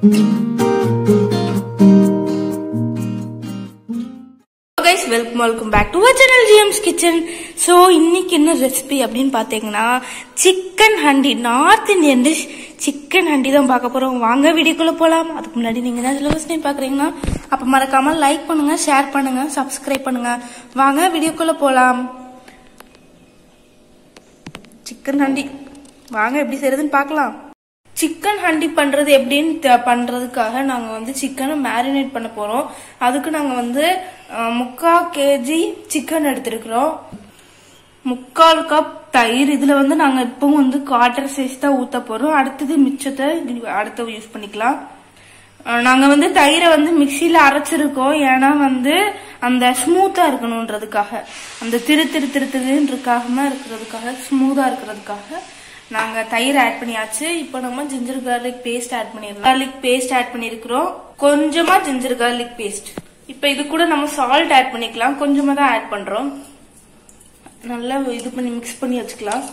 Guys welcome welcome back to channel GMs kitchen so இன்னைக்கு என்ன recipe அப்படின்னு பார்த்தீங்கன்னா chicken handi north Indian dish chicken handi தான் பார்க்க போகிறோம் வாங்க வீடியோக்குள்ளே போகலாம் அதுக்கு முன்னாடி நீங்கள் தான் ஃபர்ஸ்ட் டைம் பார்க்குறீங்கன்னா அப்போ மறக்காமல் லைக் பண்ணுங்க ஷேர் பண்ணுங்க சப்ஸ்கிரைப் பண்ணுங்க வாங்க வீடியோக்குள்ளே போகலாம் சிக்கன் ஹண்டி வாங்க எப்படி செய்யறதுன்னு பார்க்கலாம் சிக்கன் ஹண்டி பண்றது எப்படின்னு தெ- பண்றதுக்காக நாங்க வந்து சிக்கனை மேரினேட் பண்ண போறோம் அதுக்கு நாங்க வந்து அஹ், முக்கால் கேஜி சிக்கன் எடுத்திருக்கிறோம் முக்கால் கப் தயிர் இதுல வந்து நாங்க இப்பவும் வந்து குவார்டர் சைஸ் தான் ஊத்த போறோம் அடுத்தது மிச்சத்தை இது அடுத்த யூஸ் பண்ணிக்கலாம் அஹ், நாங்க வந்து தயிரை வந்து மிக்சியில அரைச்சிருக்கோம் ஏன்னா வந்து அந்த ஸ்மூத்தா இருக்கணும்ன்றதுக்காக அந்த திரு திரு திரு திருன்னு இருக்காம இருக்கிறதுக்காக ஸ்மூத்தா இருக்கிறதுக்காக நாங்க தயிர் ஆட் பண்ணியாச்சு இப்போ நம்ம ஜிஞ்சர் garlic பேஸ்ட் ஆட் பண்ணிடலாம் garlic பேஸ்ட் ஆட் பண்ணிருக்கிறோம் கொஞ்சமா ஜிஞ்சர் garlic பேஸ்ட் இப்போ இது கூட நம்ம சால்ட் ஆட் பண்ணிக்கலாம் கொஞ்சமா தான் ஆட் பண்றோம் நல்லா இது பண்ணி மிக்ஸ் பண்ணி வச்சுக்கலாம்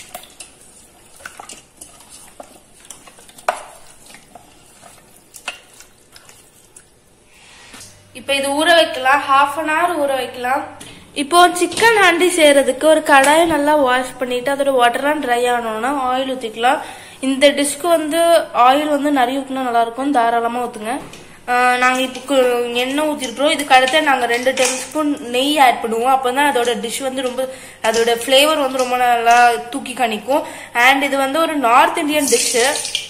இப்போ இது ஊற வைக்கலாம் ஹாஃப் அன் hour ஊற வைக்கலாம் இப்போ சிக்கன் ஹாண்டி செய்யறதுக்கு ஒரு கடாயை நல்லா வாஷ் பண்ணிட்டு அதோட வாட்டர்லாம் ட்ரை ஆனோம்னா ஆயில் ஊத்திக்கலாம் இந்த டிஷ்க்கு வந்து ஆயில் வந்து நிறைய ஊற்றினா நல்லா இருக்கும் தாராளமா ஊத்துங்க ஆஹ் நாங்க இப்போ கு- எண்ணெய் ஊத்திருக்கிறோம் இதுக்கு அடுத்து நாங்க ரெண்டு டேபிள் ஸ்பூன் நெய் ஆட் பண்ணுவோம் அப்பதான் அதோட டிஷ் வந்து ரொம்ப அதோட ஃபிளேவர் வந்து ரொம்ப நல்லா தூக்கி கணிக்கும் அண்ட் இது வந்து ஒரு நார்த் இந்தியன் டிஷ்ஷு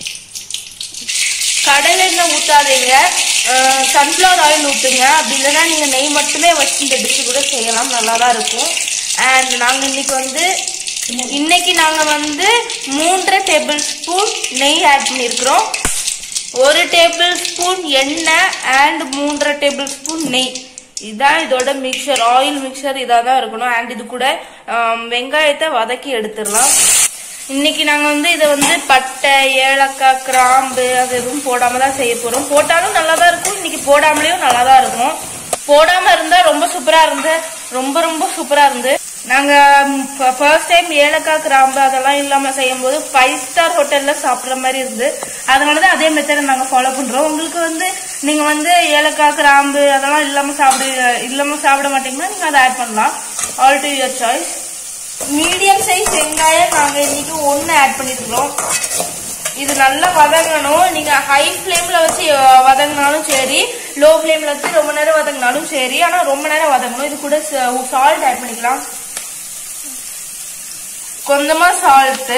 கடலை எண்ணெய் ஊத்தாதீங்க சன்ஃப்ளவர் ஆயில் ஊத்துங்க அப்படி இல்லைன்னா நீங்க நெய் மட்டுமே வச்சு இந்த டிஷ் கூட செய்யலாம் நல்லா தான் இருக்கும் அண்ட் நாங்க இன்னைக்கு வந்து இன்னைக்கு நாங்க வந்து மூன்றரை டேபிள் ஸ்பூன் நெய் ஆட் பண்ணியிருக்கிறோம் ஒரு டேபிள் ஸ்பூன் எண்ணெய் அண்ட் மூன்றரை டேபிள் ஸ்பூன் நெய் இதான் இதோட மிக்சர் ஆயில் மிக்சர் இதாக தான் இருக்கணும் அண்ட் இது கூட ஆம், வெங்காயத்தை வதக்கி எடுத்துடலாம் இன்னைக்கு நாங்க வந்து இதை வந்து பட்டை ஏலக்காய் கிராம்பு அது எதுவும் போடாம தான் செய்ய போறோம் போட்டாலும் நல்லா தான் இருக்கும் இன்னைக்கு போடாமலேயும் நல்லா தான் இருக்கும் போடாம இருந்தா ரொம்ப சூப்பரா இருந்து ரொம்ப ரொம்ப சூப்பரா இருந்து நாங்க ஃபர்ஸ்ட் டைம் ஏலக்காய் கிராம்பு அதெல்லாம் இல்லாம செய்யும் போது ஃபைவ் ஸ்டார் ஹோட்டல்ல சாப்பிடுற மாதிரி இருந்து அதனாலதான் அதே மெத்தடை நாங்க ஃபாலோ பண்றோம் உங்களுக்கு வந்து நீங்க வந்து ஏலக்காய் கிராம்பு அதெல்லாம் இல்லாம சாப்பிடு இல்லாம சாப்பிட மாட்டீங்கன்னா நீங்க அதை ஆட் பண்ணலாம் all to your choice medium size வெங்காயம் நாங்க இன்னைக்கு ஒன்னு ஆட் பண்ணிருக்கிறோம் இது நல்லா வதங்கணும் நீங்க ஹை ஃப்ளேம்ல வச்சு அஹ், வதங்கினாலும் சரி லோ ஃப்ளேம்ல வச்சு ரொம்ப நேரம் வதங்கினாலும் சரி ஆனா ரொம்ப நேரம் வதங்கணும் இது கூட சால்ட் ஆட் பண்ணிக்கலாம் கொஞ்சமா சால்ட்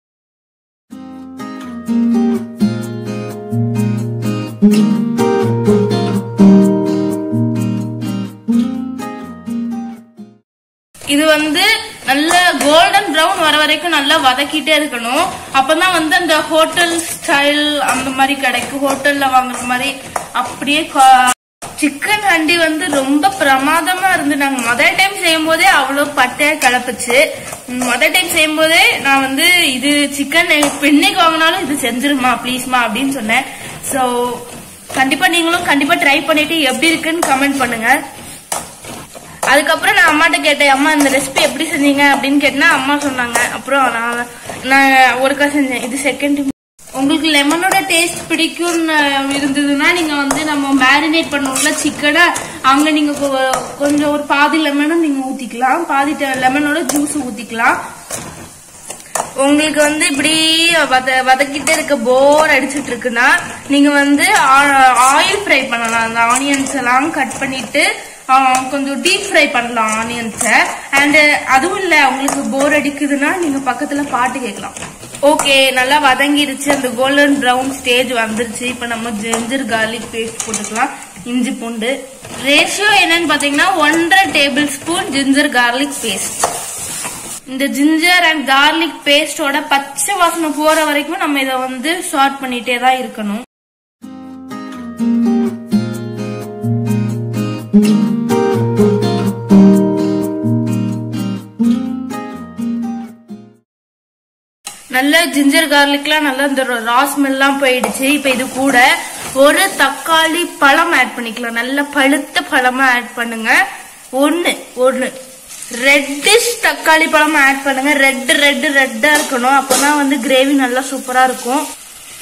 இது வந்து நல்ல கோல்டன் ப்ரௌன் வர வரைக்கும் நல்லா வதக்கிட்டே இருக்கணும் அப்பதான் வந்து அந்த ஹோட்டல் ஸ்டைல் அந்த மாதிரி கிடைக்கும் ஹோட்டல்ல வாங்குற மாதிரி அப்படியே சிக்கன் ஹண்டி வந்து ரொம்ப பிரமாதமா இருந்து நாங்க முதல் டைம் செய்யும் போதே அவ்வளவு பட்டையா கலப்புச்சு முதல் டைம் செய்யும் போதே நான் வந்து இது சிக்கன் பெண்ணைக்கு வாங்கினாலும் இது செஞ்சிருமா ப்ளீஸ்மா அப்படின்னு சொன்னேன் சோ கண்டிப்பா நீங்களும் கண்டிப்பா ட்ரை பண்ணிட்டு எப்படி இருக்குன்னு கமெண்ட் பண்ணுங்க அதுக்கப்புறம் நான் அம்மாட்ட கேட்டேன் அம்மா இந்த ரெசிபி எப்படி செஞ்சீங்க அப்படின்னு கேட்டேன்னா அம்மா சொன்னாங்க அப்புறம் நான் நான் ஒருக்கா செஞ்சேன் இது செகண்ட் உங்களுக்கு லெமனோட டேஸ்ட் பிடிக்கும்னு இருந்ததுன்னா நீங்க வந்து நம்ம மேரினேட் பண்ணுவோம்ல சிக்கனை அங்க நீங்க கொ- கொஞ்சம் ஒரு பாதி லெமனும் நீங்க ஊத்திக்கலாம் பாதி லெமனோட ஜூஸ் ஊத்திக்கலாம் உங்களுக்கு வந்து இப்படி வத வதக்கிட்டே இருக்க போர் அடிச்சிட்டு இருக்குன்னா நீங்க வந்து ஆயில் ஃப்ரை பண்ணலாம் அந்த ஆனியன்ஸ் எல்லாம் கட் பண்ணிட்டு ஆ, கொஞ்சம் டீப் ஃப்ரை பண்ணலாம் ஆனியன்ஸை அண்ட் அதுவும் இல்ல உங்களுக்கு போர் அடிக்குதுன்னா நீங்க பக்கத்துல பாட்டு கேட்கலாம் ஓகே நல்லா வதங்கிருச்சு அந்த கோல்டன் ப்ரௌன் ஸ்டேஜ் வந்துருச்சு இப்ப நம்ம ஜிஞ்சர் garlic பேஸ்ட் போட்டுக்கலாம் இஞ்சி பூண்டு ரேஷியோ என்னன்னு பாத்தீங்கன்னா ஒன்றரை tablespoon ginger garlic paste இந்த ஜிஞ்சர் அண்ட் கார்லிக் பேஸ்டோட பச்சை வாசனை போற வரைக்கும் நம்ம இதை வந்து ஷார்ட் பண்ணிட்டே தான் இருக்கணும் நல்ல ஜிஞ்சர் கார்லிக்லாம் நல்லா இந்த ரா ஸ்மெல்லாம் போயிடுச்சு இப்ப இது கூட ஒரு தக்காளி பழம் ஆட் பண்ணிக்கலாம் நல்ல பழுத்த பழமா ஆட் பண்ணுங்க ஒன்னு ஒன்னு ரெட்டிஷ் தக்காளி பழம் ஆட் பண்ணுங்க ரெட் ரெட் ரெட்டா இருக்கணும் அப்பதான் வந்து கிரேவி நல்லா சூப்பரா இருக்கும்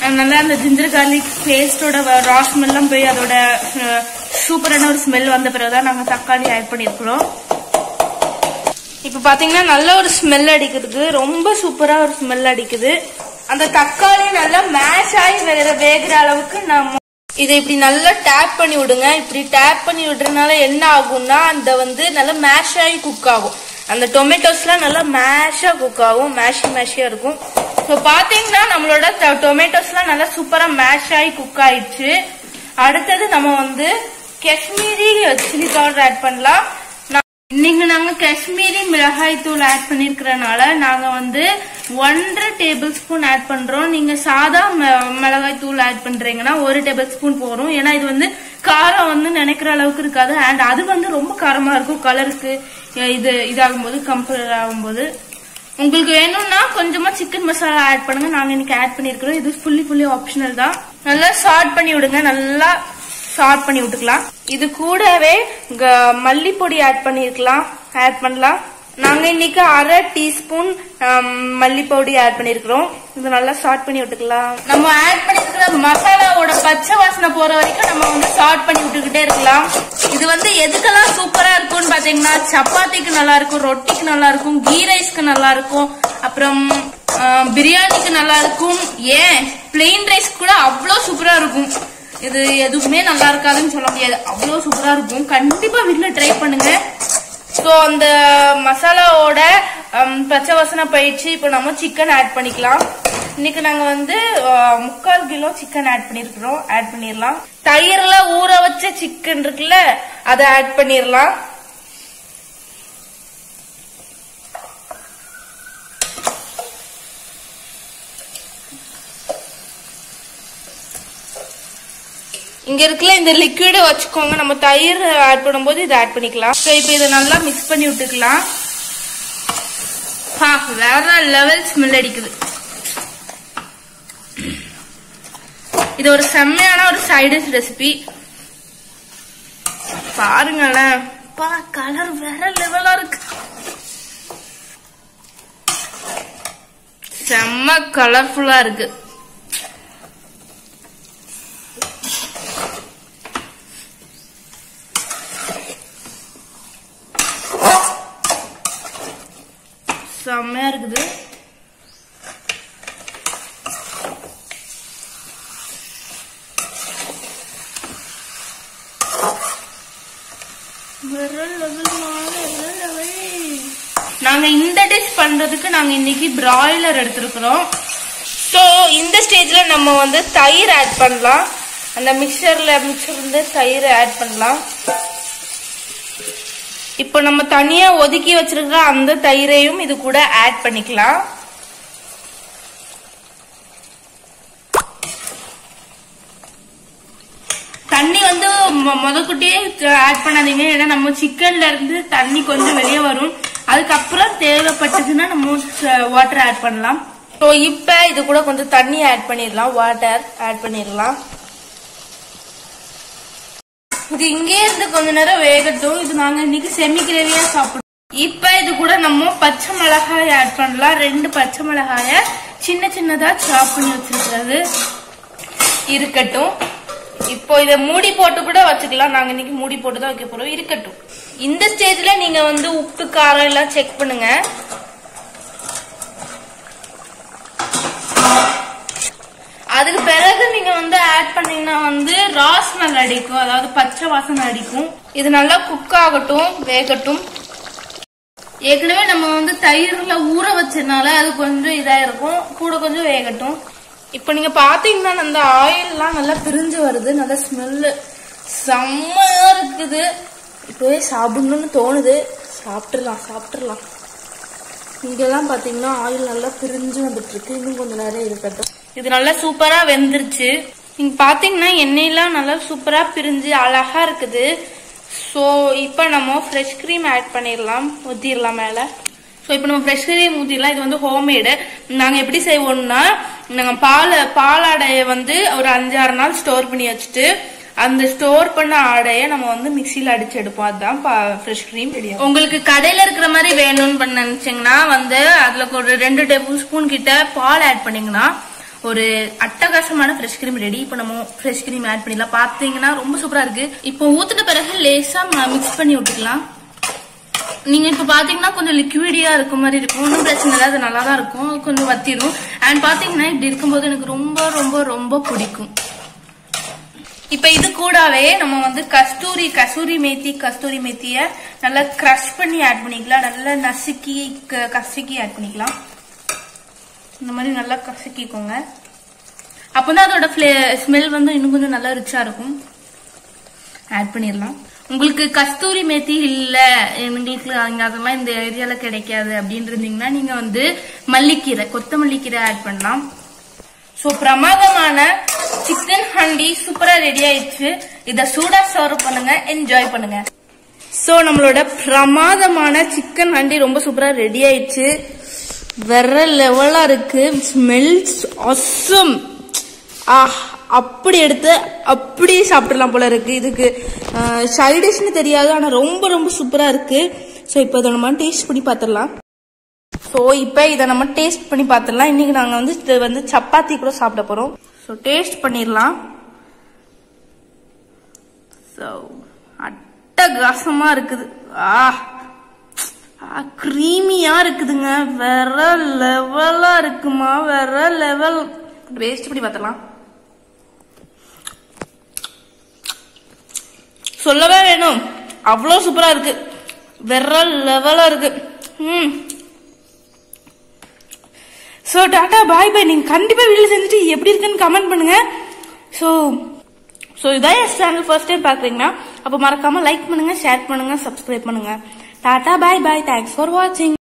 நல்லா அந்த ஜிஞ்சர் கார்லிக் பேஸ்டோட ரா ஸ்மெல்லாம் போய் அதோட சூப்பரான ஒரு ஸ்மெல் வந்த பிறகுதான் நாங்க தக்காளி ஆட் பண்ணியிருக்கிறோம் இப்ப பாத்தீங்கன்னா நல்ல ஒரு ஸ்மெல் அடிக்குது ரொம்ப சூப்பரா ஒரு ஸ்மெல் அடிக்குது அந்த தக்காளி நல்லா மேஷ் ஆகி வேற வேகிற அளவுக்கு நம்ம இதை இப்படி நல்லா டேப் பண்ணி விடுங்க இப்படி டேப் பண்ணி விடுறதுனால என்ன ஆகும்னா அந்த வந்து நல்லா மேஷ் ஆகி குக் ஆகும் அந்த டொமேட்டோஸ்லாம் நல்லா மேஷா குக் ஆகும் மேஷி மேஷியா இருக்கும் ஸோ பாத்தீங்கன்னா நம்மளோட டொமேட்டோஸ்லாம் நல்லா சூப்பரா மேஷ் ஆகி குக் ஆயிடுச்சு அடுத்தது நம்ம வந்து காஷ்மீரி சில்லி பவுடர் ஆட் பண்ணலாம் நான் இன்னைக்கு நாங்க காஷ்மீரி மிளகாய் தூள் ஆட் பண்ணிருக்கிறனால நாங்க வந்து ஒன்றரை டேபிள் ஸ்பூன் ஆட் பண்றோம் நீங்க சாதா ம- மிளகாய் தூள் ஆட் பண்றீங்கன்னா ஒரு டேபிள் ஸ்பூன் போறோம் ஏன்னா இது வந்து காரம் வந்து நினைக்கிற அளவுக்கு இருக்காது அண்ட் அது வந்து ரொம்ப காரமா இருக்கும் கலருக்கு இது இதாகும்போது கம்பேர் ஆகும்போது உங்களுக்கு வேணும்னா கொஞ்சமா சிக்கன் மசாலா ஆட் பண்ணுங்க நாங்க இன்னைக்கு ஆட் பண்ணிருக்கிறோம் இது ஃபுல்லி ஃபுல்லி ஆப்ஷனல் தான் நல்லா சார்ட் பண்ணி விடுங்க நல்லா சார்ட் பண்ணி விட்டுக்கலாம் இது கூடவே க- மல்லிப்பொடி ஆட் பண்ணிருக்கலாம் ஆட் பண்ணலாம் நாங்க இன்னைக்கு அரை டீஸ்பூன் மல்லிப்பொடி ஆட் பண்ணிருக்கிறோம் இது நல்லா சார்ட் பண்ணி விட்டுக்கலாம் நம்ம ஆட் பண்ணிருக்கிற மசாலாவோட பச்சை வாசனை போற வரைக்கும் நம்ம வந்து சார்ட் பண்ணி விட்டுக்கிட்டே இருக்கலாம் இது வந்து எதுக்கெல்லாம் சூப்பரா இருக்கும்னு பாத்தீங்கன்னா சப்பாத்திக்கு நல்லா இருக்கும் ரொட்டிக்கு நல்லா இருக்கும் கீ ரைஸ்க்கு நல்லா இருக்கும் அப்புறம் ஆஹ், பிரியாணிக்கு நல்லா இருக்கும் ஏன் பிளெயின் ரைஸ் கூட அவ்வளோ சூப்பரா இருக்கும் இது எதுவுமே நல்லா இருக்காதுன்னு சொல்ல முடியாது அவ்வளோ சூப்பரா இருக்கும் கண்டிப்பா வீட்ல ட்ரை பண்ணுங்க ஸோ அந்த மசாலாவோட ஹம், பச்சை வாசனை போயிடுச்சு இப்போ நம்ம சிக்கன் ஆட் பண்ணிக்கலாம் இன்னைக்கு நாங்க வந்து அஹ், முக்கால் கிலோ சிக்கன் ஆட் பண்ணிருக்கிறோம் ஆட் பண்ணிடலாம் தயிர்ல ஊற வச்ச சிக்கன் இருக்குல்ல அதை ஆட் பண்ணிடலாம் இங்க இருக்குல்ல இந்த லிக்விட வச்சுக்கோங்க நம்ம தயிர் ஆட் பண்ணும்போது இதை ஆட் பண்ணிக்கலாம் ஸோ இப்போ இதை நல்லா மிக்ஸ் பண்ணி விட்டுக்கலாம் ஆ, வேற லெவல் ஸ்மெல் அடிக்குது இது ஒரு செம்மையான ஒரு சைடிஷ் ரெசிபி பாருங்களேன் பா கலர் வேற லெவலா இருக்கு செம்ம கலர்ஃபுல்லா இருக்கு செம்மையா இருக்குது வேற level மான வேற level. நாங்க இந்த டிஷ் பண்றதுக்கு நாங்க இன்னைக்கு பிராய்லர் எடுத்திருக்கிறோம் ஸோ இந்த ஸ்டேஜ்ல நம்ம வந்து தயிர் ஆட் பண்ணலாம் அந்த மிக்சர்ல மிக்சர் வந்து தயிர் ஆட் பண்ணலாம் இப்போ நம்ம தனியா ஒதுக்கி வச்சிருக்கிற அந்த தயிரையும் இது கூட ஆட் பண்ணிக்கலாம் தண்ணி வந்து மொ- முதக்கூட்டியே ஆட் பண்ணாதீங்க ஏன்னா நம்ம சிக்கன்ல இருந்து தண்ணி கொஞ்சம் வெளியே வரும் அதுக்கப்புறம் தேவைப்பட்டுச்சுன்னா நம்ம வாட்டர் ஆட் பண்ணலாம் ஸோ இப்போ இது கூட கொஞ்சம் தண்ணி ஆட் பண்ணிடலாம் வாட்டர் ஆட் பண்ணிடலாம் இது இங்கே இருந்து கொஞ்ச நேரம் வேகட்டும் இது நாங்க இன்னைக்கு செமி கிரேவியா சாப்பிடுவோம் இப்ப இது கூட நம்ம பச்சை மிளகாய் ஆட் பண்ணலாம் ரெண்டு பச்சை மிளகாய சின்ன சின்னதா சாப் பண்ணி வச்சிருக்கிறது இருக்கட்டும் இப்போ இத மூடி போட்டு கூட வச்சுக்கலாம் நாங்க இன்னைக்கு மூடி போட்டு தான் வைக்க போறோம் இருக்கட்டும் இந்த ஸ்டேஜ்ல நீங்க வந்து உப்பு காரம் எல்லாம் செக் பண்ணுங்க அதுக்கு பிறகு நீங்க வந்து ஆட் பண்ணீங்கன்னா வந்து ரா ஸ்மெல் அடிக்கும் அதாவது பச்சை வாசனை அடிக்கும் இது நல்லா குக் ஆகட்டும் வேகட்டும் ஏற்கனவே நம்ம வந்து தயிர்ல ஊற வச்சதுனால அது கொஞ்சம் இதா இருக்கும் கூட கொஞ்சம் வேகட்டும் இப்போ நீங்க பாத்தீங்கன்னா அந்த ஆயில்லாம் நல்லா பிரிஞ்சு வருது நல்ல ஸ்மெல்லு செம்மையா இருக்குது இப்பவே சாப்பிடணும்னு தோணுது சாப்பிட்டுறலாம் சாப்பிட்டுறலாம் இங்கெல்லாம் பாத்தீங்கன்னா ஆயில் நல்லா பிரிஞ்சு வந்துட்டு இருக்கு இன்னும் கொஞ்ச நேரம் இருக்கட்டும் இது நல்லா சூப்பரா வெந்துருச்சு நீங்க பாத்தீங்கன்னா எண்ணெயெல்லாம் நல்லா சூப்பரா பிரிஞ்சு அழகா இருக்குது ஸோ இப்போ நம்ம ஃப்ரெஷ் க்ரீம் ஆட் பண்ணிடலாம் ஊற்றிடலாம் மேலே ஸோ இப்போ நம்ம ஃப்ரெஷ் க்ரீம் ஊற்றிடலாம் இது வந்து ஹோம்மேடு நாங்கள் எப்படி செய்வோம்னா நாங்கள் பால் பால் ஆடையை வந்து ஒரு அஞ்சாறு நாள் ஸ்டோர் பண்ணி வச்சுட்டு அந்த ஸ்டோர் பண்ண ஆடையை நம்ம வந்து மிக்சியில் அடிச்சு எடுப்போம் அதுதான் ஃப்ரெஷ் க்ரீம் உங்களுக்கு கடையில் இருக்கிற மாதிரி வேணும்னு பண்ண நினைச்சீங்கன்னா வந்து அதில் ஒரு ரெண்டு டேபிள் ஸ்பூன் கிட்ட பால் ஆட் பண்ணீங்கன்னா ஒரு அட்டகாசமான ஃப்ரெஷ் கிரீம் ரெடி இப்போ நம்ம ஃப்ரெஷ் கிரீம் ஆட் பண்ணிடலாம் பார்த்தீங்கன்னா ரொம்ப சூப்பரா இருக்கு இப்போ ஊத்துன பிறகு லேசா மிக்ஸ் பண்ணி விட்டுக்கலாம் நீங்க இப்ப பாத்தீங்கன்னா கொஞ்சம் லிக்விடியா இருக்க மாதிரி இருக்கும் ஒன்றும் பிரச்சனை இல்லை அது நல்லா தான் இருக்கும் கொஞ்சம் வத்திடும் அண்ட் பாத்தீங்கன்னா இப்படி இருக்கும்போது எனக்கு ரொம்ப ரொம்ப ரொம்ப பிடிக்கும் இப்ப இது கூடவே நம்ம வந்து கஸ்தூரி கஸ்தூரி மேத்தி கஸ்தூரி மேத்திய நல்லா கிரஷ் பண்ணி ஆட் பண்ணிக்கலாம் நல்லா நசுக்கி க- கசக்கி ஆட் பண்ணிக்கலாம் இந்த மாதிரி நல்லா கசக்கிக்கோங்க அப்பதான் அதோட ஸ்மெல் வந்து இன்னும் கொஞ்சம் நல்லா ரிச்சா இருக்கும் ஆட் பண்ணிடலாம் உங்களுக்கு கஸ்தூரி மேத்தி இல்ல எங்களுக்கு அங்க அதெல்லாம் இந்த ஏரியால கிடைக்காது அப்படின்னு இருந்தீங்கன்னா நீங்க வந்து மல்லிக்கீரை கொத்தமல்லி கீரை ஆட் பண்ணலாம் சோ பிரமாதமான சிக்கன் ஹண்டி சூப்பரா ரெடி ஆயிடுச்சு இத சூடா சர்வ் பண்ணுங்க என்ஜாய் பண்ணுங்க சோ நம்மளோட பிரமாதமான சிக்கன் ஹண்டி ரொம்ப சூப்பரா ரெடி ஆயிடுச்சு வேற லெவலா இருக்கு ஸ்மெல்ஸ் awesome ஆ அப்படி எடுத்து அப்படியே சாப்பிடலாம் போல இருக்கு இதுக்கு சைடிஷ்னு தெரியாது ஆனா ரொம்ப ரொம்ப சூப்பரா இருக்கு ஸோ இப்போ இதை நம்ம டேஸ்ட் பண்ணி பார்த்துடலாம் ஸோ இப்போ இதை நம்ம டேஸ்ட் பண்ணி பார்த்துடலாம் இன்னைக்கு நாங்கள் வந்து இது வந்து சப்பாத்தி கூட சாப்பிட போறோம் ஸோ டேஸ்ட் பண்ணிடலாம் ஸோ அட்டகாசமா இருக்குது ஆ க்ரீமியா இருக்குதுங்க வேற லெவலா இருக்குமா வேற லெவல் டேஸ்ட் பண்ணி பார்த்துடலாம் சொல்லவே வேணும் அவ்வளோ சூப்பரா இருக்கு வேற லெவலா இருக்கு ம் ஸோ டாட்டா பாய் பாய் நீங்கள் கண்டிப்பாக வீட்டில் செஞ்சுட்டு எப்படி இருக்குன்னு கமெண்ட் பண்ணுங்க ஸோ ஸோ இதான் என் சேனல் ஃபர்ஸ்ட் டைம் பார்க்குறீங்கன்னா அப்போ மறக்காம லைக் பண்ணுங்க ஷேர் பண்ணுங்க சப்ஸ்கிரைப் பண்ணுங்க tata bye bye thanks for வாட்சிங்